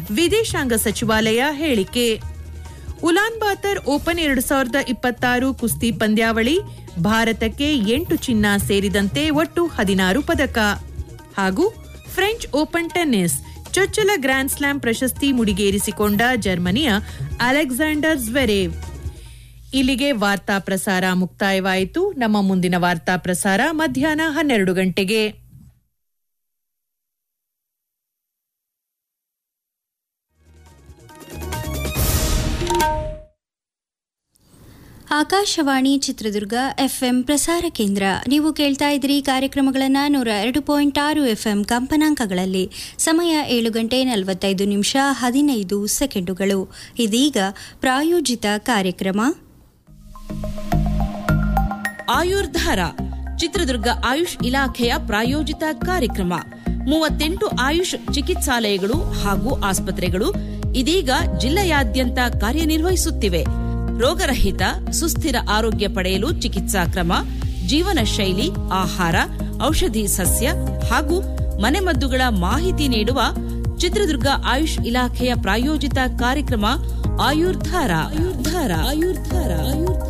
ವಿದೇಶಾಂಗ ಸಚಿವಾಲಯ ಹೇಳಿಕೆ ಉಲಾನ್ ಬಾತರ್ ಓಪನ್ ಎರಡು ಸಾವಿರದ ಇಪ್ಪತ್ತಾರು ಕುಸ್ತಿ ಪಂದ್ಯಾವಳಿ ಭಾರತಕ್ಕೆ ಎಂಟು ಚಿನ್ನ ಸೇರಿದಂತೆ ಒಟ್ಟು ಹದಿನಾರು ಪದಕ ಹಾಗೂ ಫ್ರೆಂಚ್ ಓಪನ್ ಟೆನ್ನಿಸ್ ಚೊಚ್ಚಲ ಗ್ರ್ಯಾಂಡ್ ಸ್ಲಾಮ್ ಪ್ರಶಸ್ತಿ ಮುಡಿಗೇರಿಸಿಕೊಂಡ ಜರ್ಮನಿಯ ಅಲೆಕ್ಸಾಂಡರ್ ಜ್ವೆರೇವ್ ಇಲ್ಲಿಗೆ ವಾರ್ತಾ ಪ್ರಸಾರ ಮುಕ್ತಾಯವಾಯಿತು ನಮ್ಮ ಮುಂದಿನ ವಾರ್ತಾ ಪ್ರಸಾರ ಮಧ್ಯಾಹ್ನ ಹನ್ನೆರಡು ಗಂಟೆಗೆ ಆಕಾಶವಾಣಿ ಚಿತ್ರದುರ್ಗ ಎಫ್ಎಂ ಪ್ರಸಾರ ಕೇಂದ್ರ ನೀವು ಕೇಳ್ತಾ ಇದ್ರಿ ಕಾರ್ಯಕ್ರಮಗಳನ್ನು ನೂರ ಎರಡು ಪಾಯಿಂಟ್ ಆರು ಎಫ್ಎಂ ಕಂಪನಾಂಕಗಳಲ್ಲಿ ಸಮಯ ಏಳು ಗಂಟೆ ನಲವತ್ತೈದು ನಿಮಿಷ ಹದಿನೈದು ಸೆಕೆಂಡುಗಳು ಇದೀಗ ಪ್ರಾಯೋಜಿತ ಕಾರ್ಯಕ್ರಮ ಆಯುರ್ಧಾರ ಚಿತ್ರದುರ್ಗ ಆಯುಷ್ ಇಲಾಖೆಯ ಪ್ರಾಯೋಜಿತ ಕಾರ್ಯಕ್ರಮ ಮೂವತ್ತೆಂಟು ಆಯುಷ್ ಚಿಕಿತ್ಸಾಲಯಗಳು ಹಾಗೂ ಆಸ್ಪತ್ರೆಗಳು ಇದೀಗ ಜಿಲ್ಲೆಯಾದ್ಯಂತ ಕಾರ್ಯನಿರ್ವಹಿಸುತ್ತಿವೆ ರೋಗರಹಿತ ಸುಸ್ಥಿರ ಆರೋಗ್ಯ ಪಡೆಯಲು ಚಿಕಿತ್ಸಾ ಕ್ರಮ ಜೀವನ ಶೈಲಿ ಆಹಾರ ಔಷಧಿ ಸಸ್ಯ ಹಾಗೂ ಮನೆಮದ್ದುಗಳ ಮಾಹಿತಿ ನೀಡುವ ಚಿತ್ರದುರ್ಗ ಆಯುಷ್ ಇಲಾಖೆಯ ಪ್ರಾಯೋಜಿತ ಕಾರ್ಯಕ್ರಮ ಆಯುರ್ಧಾರ ಆಯುರ್ಧಾರ ಆಯುರ್ಧಾರ ಆಯುರ್ಧಾರ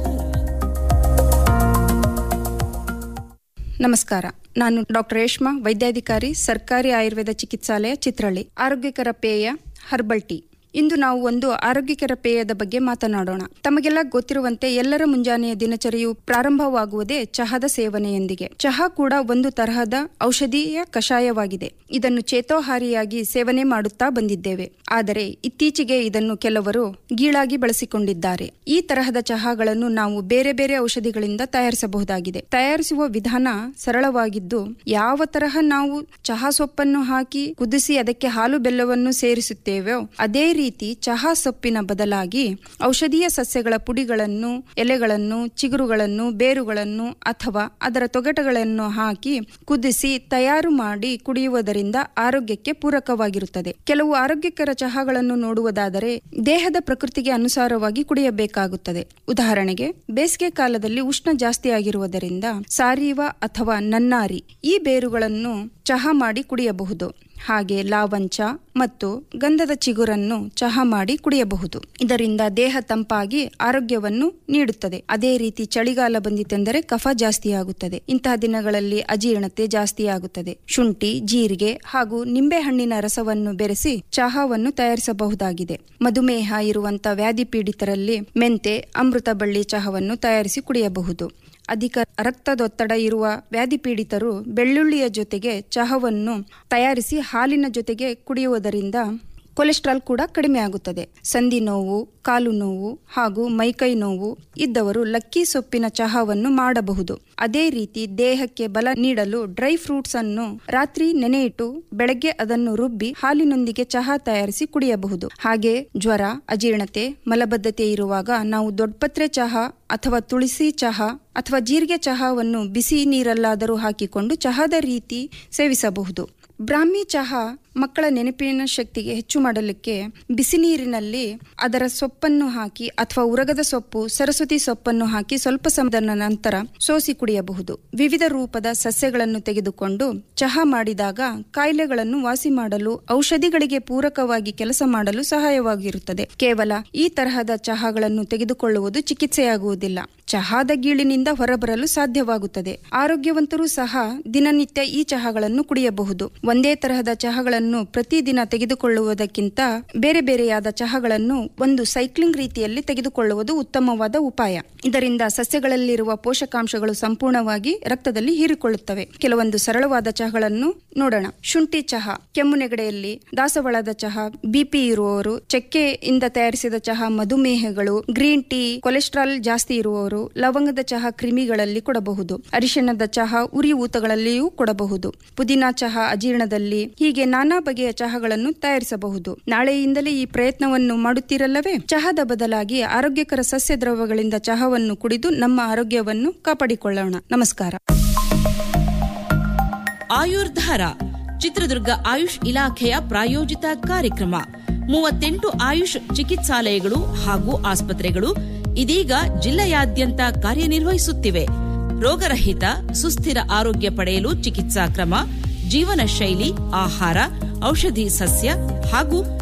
ನಮಸ್ಕಾರ ನಾನು ಡಾಕ್ಟರ್ ರೇಷ್ಮಾ ವೈದ್ಯಾಧಿಕಾರಿ ಸರ್ಕಾರಿ ಆಯುರ್ವೇದ ಚಿಕಿತ್ಸಾಲಯ ಚಿತ್ರಳ್ಳಿ ಆರೋಗ್ಯಕರ ಪೇಯ ಹರ್ಬಲ್ ಟೀ ಇಂದು ನಾವು ಒಂದು ಆರೋಗ್ಯಕರ ಪೇಯದ ಬಗ್ಗೆ ಮಾತನಾಡೋಣ ತಮಗೆಲ್ಲ ಗೊತ್ತಿರುವಂತೆ ಎಲ್ಲರ ಮುಂಜಾನೆಯ ದಿನಚರಿಯು ಪ್ರಾರಂಭವಾಗುವುದೇ ಚಹಾದ ಸೇವನೆಯೊಂದಿಗೆ ಚಹಾ ಕೂಡ ಒಂದು ತರಹದ ಔಷಧೀಯ ಕಷಾಯವಾಗಿದೆ ಇದನ್ನು ಚೇತೋಹಾರಿಯಾಗಿ ಸೇವನೆ ಮಾಡುತ್ತಾ ಬಂದಿದ್ದೇವೆ ಆದರೆ ಇತ್ತೀಚೆಗೆ ಇದನ್ನು ಕೆಲವರು ಗೀಳಾಗಿ ಬಳಸಿಕೊಂಡಿದ್ದಾರೆ ಈ ತರಹದ ಚಹಾಗಳನ್ನು ನಾವು ಬೇರೆ ಬೇರೆ ಔಷಧಿಗಳಿಂದ ತಯಾರಿಸಬಹುದಾಗಿದೆ ತಯಾರಿಸುವ ವಿಧಾನ ಸರಳವಾಗಿದ್ದು ಯಾವ ತರಹ ನಾವು ಚಹಾ ಸೊಪ್ಪನ್ನು ಹಾಕಿ ಕುದಿಸಿ ಅದಕ್ಕೆ ಹಾಲು ಬೆಲ್ಲವನ್ನು ಸೇರಿಸುತ್ತೇವೋ ಅದೇ ರೀತಿ ಚಹಾ ಸೊಪ್ಪಿನ ಬದಲಾಗಿ ಔಷಧೀಯ ಸಸ್ಯಗಳ ಪುಡಿಗಳನ್ನು ಎಲೆಗಳನ್ನು ಚಿಗುರುಗಳನ್ನು ಬೇರುಗಳನ್ನು ಅಥವಾ ಅದರ ತೊಗಟಗಳನ್ನು ಹಾಕಿ ಕುದಿಸಿ ತಯಾರು ಮಾಡಿ ಕುಡಿಯುವುದರಿಂದ ಆರೋಗ್ಯಕ್ಕೆ ಪೂರಕವಾಗಿರುತ್ತದೆ ಕೆಲವು ಆರೋಗ್ಯಕರ ಚಹಾಗಳನ್ನು ನೋಡುವುದಾದರೆ ದೇಹದ ಪ್ರಕೃತಿಗೆ ಅನುಸಾರವಾಗಿ ಕುಡಿಯಬೇಕಾಗುತ್ತದೆ ಉದಾಹರಣೆಗೆ ಬೇಸಿಗೆ ಕಾಲದಲ್ಲಿ ಉಷ್ಣ ಜಾಸ್ತಿ ಆಗಿರುವುದರಿಂದ ಸಾರೀವ ಅಥವಾ ನನ್ನಾರಿ ಈ ಬೇರುಗಳನ್ನು ಚಹಾ ಮಾಡಿ ಕುಡಿಯಬಹುದು ಹಾಗೆ ಲಾವಂಚ ಮತ್ತು ಗಂಧದ ಚಿಗುರನ್ನು ಚಹಾ ಮಾಡಿ ಕುಡಿಯಬಹುದು ಇದರಿಂದ ದೇಹ ತಂಪಾಗಿ ಆರೋಗ್ಯವನ್ನು ನೀಡುತ್ತದೆ ಅದೇ ರೀತಿ ಚಳಿಗಾಲ ಬಂದಿತೆಂದರೆ ಕಫ ಜಾಸ್ತಿ ಆಗುತ್ತದೆ ಇಂತಹ ದಿನಗಳಲ್ಲಿ ಅಜೀರ್ಣತೆ ಜಾಸ್ತಿ ಆಗುತ್ತದೆ ಶುಂಠಿ ಜೀರಿಗೆ ಹಾಗೂ ನಿಂಬೆ ಹಣ್ಣಿನ ರಸವನ್ನು ಬೆರೆಸಿ ಚಹಾವನ್ನು ತಯಾರಿಸಬಹುದಾಗಿದೆ ಮಧುಮೇಹ ಇರುವಂತ ವ್ಯಾಧಿ ಪೀಡಿತರಲ್ಲಿ ಮೆಂತೆ ಅಮೃತ ಬಳ್ಳಿ ಚಹಾವನ್ನು ತಯಾರಿಸಿ ಕುಡಿಯಬಹುದು ಅಧಿಕ ರಕ್ತದೊತ್ತಡ ಇರುವ ವ್ಯಾಧಿ ಪೀಡಿತರು ಬೆಳ್ಳುಳ್ಳಿಯ ಜೊತೆಗೆ ಚಹವನ್ನು ತಯಾರಿಸಿ ಹಾಲಿನ ಜೊತೆಗೆ ಕುಡಿಯುವುದರಿಂದ ಕೊಲೆಸ್ಟ್ರಾಲ್ ಕೂಡ ಕಡಿಮೆ ಆಗುತ್ತದೆ ಸಂಧಿ ನೋವು ಕಾಲು ನೋವು ಹಾಗೂ ಮೈಕೈ ನೋವು ಇದ್ದವರು ಲಕ್ಕಿ ಸೊಪ್ಪಿನ ಚಹಾವನ್ನು ಮಾಡಬಹುದು ಅದೇ ರೀತಿ ದೇಹಕ್ಕೆ ಬಲ ನೀಡಲು ಡ್ರೈ ಫ್ರೂಟ್ಸ್ ಅನ್ನು ರಾತ್ರಿ ನೆನೆಯಿಟ್ಟು ಬೆಳಗ್ಗೆ ಅದನ್ನು ರುಬ್ಬಿ ಹಾಲಿನೊಂದಿಗೆ ಚಹಾ ತಯಾರಿಸಿ ಕುಡಿಯಬಹುದು ಹಾಗೆ ಜ್ವರ ಅಜೀರ್ಣತೆ ಮಲಬದ್ಧತೆ ಇರುವಾಗ ನಾವು ದೊಡ್ಡಪತ್ರೆ ಚಹಾ ಅಥವಾ ತುಳಸಿ ಚಹಾ ಅಥವಾ ಜೀರಿಗೆ ಚಹಾವನ್ನು ಬಿಸಿ ನೀರಲ್ಲಾದರೂ ಹಾಕಿಕೊಂಡು ಚಹಾದ ರೀತಿ ಸೇವಿಸಬಹುದು ಬ್ರಾಹ್ಮಿ ಚಹಾ ಮಕ್ಕಳ ನೆನಪಿನ ಶಕ್ತಿಗೆ ಹೆಚ್ಚು ಮಾಡಲಿಕ್ಕೆ ಬಿಸಿ ನೀರಿನಲ್ಲಿ ಅದರ ಸೊಪ್ಪನ್ನು ಹಾಕಿ ಅಥವಾ ಉರಗದ ಸೊಪ್ಪು ಸರಸ್ವತಿ ಸೊಪ್ಪನ್ನು ಹಾಕಿ ಸ್ವಲ್ಪ ಸಮಯದ ನಂತರ ಸೋಸಿ ಕುಡಿಯಬಹುದು ವಿವಿಧ ರೂಪದ ಸಸ್ಯಗಳನ್ನು ತೆಗೆದುಕೊಂಡು ಚಹಾ ಮಾಡಿದಾಗ ಕಾಯಿಲೆಗಳನ್ನು ವಾಸಿ ಮಾಡಲು ಔಷಧಿಗಳಿಗೆ ಪೂರಕವಾಗಿ ಕೆಲಸ ಮಾಡಲು ಸಹಾಯವಾಗಿರುತ್ತದೆ ಕೇವಲ ಈ ತರಹದ ಚಹಾಗಳನ್ನು ತೆಗೆದುಕೊಳ್ಳುವುದು ಚಿಕಿತ್ಸೆಯಾಗುವುದಿಲ್ಲ ಚಹಾದ ಗೀಳಿನಿಂದ ಹೊರಬರಲು ಸಾಧ್ಯವಾಗುತ್ತದೆ ಆರೋಗ್ಯವಂತರು ಸಹ ದಿನನಿತ್ಯ ಈ ಚಹಾಗಳನ್ನು ಕುಡಿಯಬಹುದು ಒಂದೇ ತರಹದ ಚಹಾಗಳನ್ನು ಪ್ರತಿದಿನ ತೆಗೆದುಕೊಳ್ಳುವುದಕ್ಕಿಂತ ಬೇರೆ ಬೇರೆಯಾದ ಚಹಾಗಳನ್ನು ಒಂದು ಸೈಕ್ಲಿಂಗ್ ರೀತಿಯಲ್ಲಿ ತೆಗೆದುಕೊಳ್ಳುವುದು ಉತ್ತಮವಾದ ಉಪಾಯ ಇದರಿಂದ ಸಸ್ಯಗಳಲ್ಲಿರುವ ಪೋಷಕಾಂಶಗಳು ಸಂಪೂರ್ಣವಾಗಿ ರಕ್ತದಲ್ಲಿ ಹೀರಿಕೊಳ್ಳುತ್ತವೆ ಕೆಲವೊಂದು ಸರಳವಾದ ಚಹಾಗಳನ್ನು ನೋಡೋಣ ಶುಂಠಿ ಚಹಾ ಕೆಮ್ಮು ನೆಗಡೆಯಲ್ಲಿ ದಾಸವಾಳದ ಚಹಾ ಬಿಪಿ ಇರುವವರು ಚಕ್ಕೆಯಿಂದ ತಯಾರಿಸಿದ ಚಹಾ ಮಧುಮೇಹಗಳು ಗ್ರೀನ್ ಟೀ ಕೊಲೆಸ್ಟ್ರಾಲ್ ಜಾಸ್ತಿ ಇರುವವರು ಲವಂಗದ ಚಹಾ ಕ್ರಿಮಿಗಳಲ್ಲಿ ಕೊಡಬಹುದು ಅರಿಶಿಣದ ಚಹಾ ಉರಿ ಊತಗಳಲ್ಲಿಯೂ ಕೊಡಬಹುದು ಪುದೀನಾ ಚಹಾ ಅಜೀರ್ಣದಲ್ಲಿ ಹೀಗೆ ನಾನಾ ಬಗೆಯ ಚಹಾಗಳನ್ನು ತಯಾರಿಸಬಹುದು ನಾಳೆಯಿಂದಲೇ ಈ ಪ್ರಯತ್ನವನ್ನು ಮಾಡುತ್ತೀರಲ್ಲವೇ ಚಹಾದ ಬದಲಾಗಿ ಆರೋಗ್ಯಕರ ಸಸ್ಯ ದ್ರವಗಳಿಂದ ಚಹಾವನ್ನು ಕುಡಿದು ನಮ್ಮ ಆರೋಗ್ಯವನ್ನು ಕಾಪಾಡಿಕೊಳ್ಳೋಣ ನಮಸ್ಕಾರ ಆಯುರ್ಧಾರ ಚಿತ್ರದುರ್ಗ ಆಯುಷ್ ಇಲಾಖೆಯ ಪ್ರಾಯೋಜಿತ ಕಾರ್ಯಕ್ರಮ ಮೂವತ್ತೆಂಟು ಆಯುಷ್ ಚಿಕಿತ್ಸಾಲಯಗಳು ಹಾಗೂ ಆಸ್ಪತ್ರೆಗಳು ಇದೀಗ ಜಿಲ್ಲೆಯಾದ್ಯಂತ ಕಾರ್ಯನಿರ್ವಹಿಸುತ್ತಿವೆ ರೋಗರಹಿತ ಸುಸ್ಥಿರ ಆರೋಗ್ಯ ಪಡೆಯಲು ಚಿಕಿತ್ಸಾ ಕ್ರಮ ಜೀವನ ಶೈಲಿ ಆಹಾರ ಔಷಧಿ ಸಸ್ಯ ಹಾಗೂ